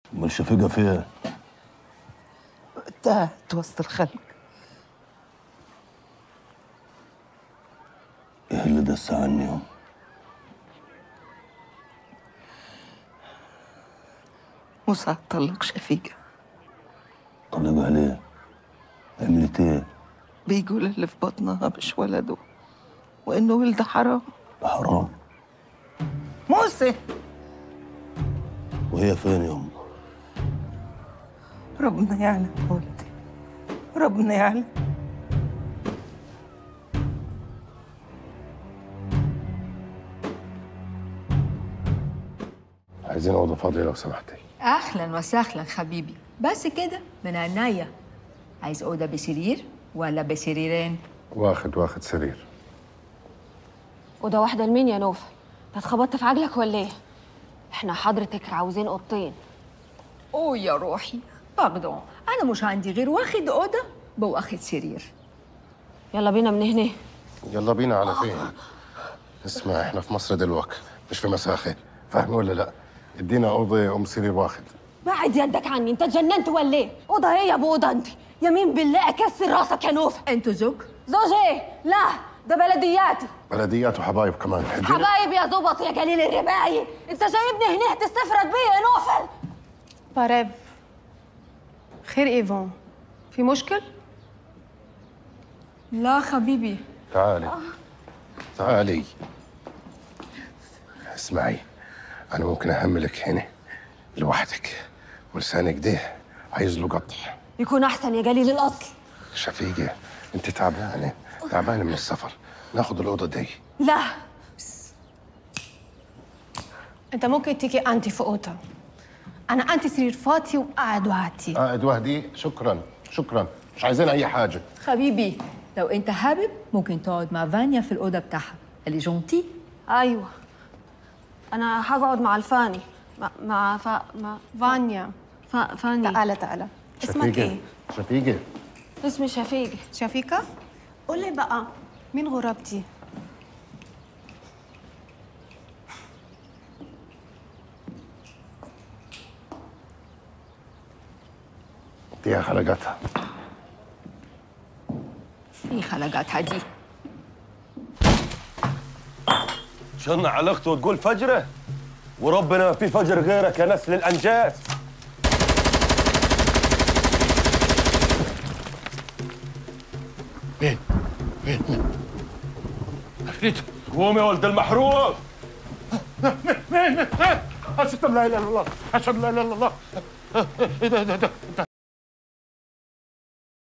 امال شفيقه فين؟ تاهت وسط الخلق ايه اللي دس عنيهم؟ موسى طلق شفيقة طلقوا ليه؟ عملت ايه؟ بيقول اللي في بطنها مش ولده وإنه ولده حرام ده حرام موسى وهي فين يوم؟ ربنا يعلم يا ولدي ربنا يعلم عايزين اوضه فاضيه لو سمحتي اهلا وسهلا حبيبي بس كده من عناية عايز اوضه بسرير ولا بسريرين واخد واخد سرير وده واحدة لمين يا نوفل؟ انت اتخبطت في عجلك ولا ايه؟ احنا حضرتك عاوزين اوضتين اوه يا روحي باردون انا مش عندي غير واخد اوضه بواخد سرير يلا بينا من هنا يلا بينا على فين اسمع احنا في مصر دلوقتي مش في مساخه فاهم ولا لا ادينا اوضه ام سرير واخد بعد يدك عني انت اتجننت ولا ايه؟ اوضه ايه يا ابو اوضه انت؟ يمين بالله اكسر راسك يا نوفل انتوا زوج زوج ايه؟ لا ده بلدياتي بلديات وحبايب كمان ادينا حبايب يا زبط يا جليل الرباعي انت جايبني هنا تستفرد بيا يا نوفل باريف خير ايفون في مشكل؟ لا حبيبي تعالي تعالي اسمعي انا ممكن اهملك هنا لوحدك ولسانك ده عايز له قطع يكون احسن يا جليل الاصل شفيقه انت تعبانه تعبانه من السفر ناخد الاوضه دي لا انت ممكن تيجي انتي في اوضه انا انتي سرير فاضي وقاعد وعدي قاعد وحدي شكرا شكرا مش عايزين اي حاجه حبيبي لو انت حابب ممكن تقعد مع فانيا في الاوضه بتاعها اللي جونتي ايوه انا هقعد مع الفاني مع مع ف... مع فانيا ف... فاني تعالى تعالى اسمك شفيقة. ايه؟ شفيقه اسمي شفيقة شفيقة؟ قولي بقى مين غرابتي؟ دي خلقتها ايه خلقاتها دي شن علاقته وتقول فجره؟ وربنا ما في فجر غيرك يا نسل الانجاس مين مين مين عفريت قوم يا ولد المحروق مين مين أشهد أن لا إله إلا الله أشهد أن لا إله إلا الله إيه ده ده ده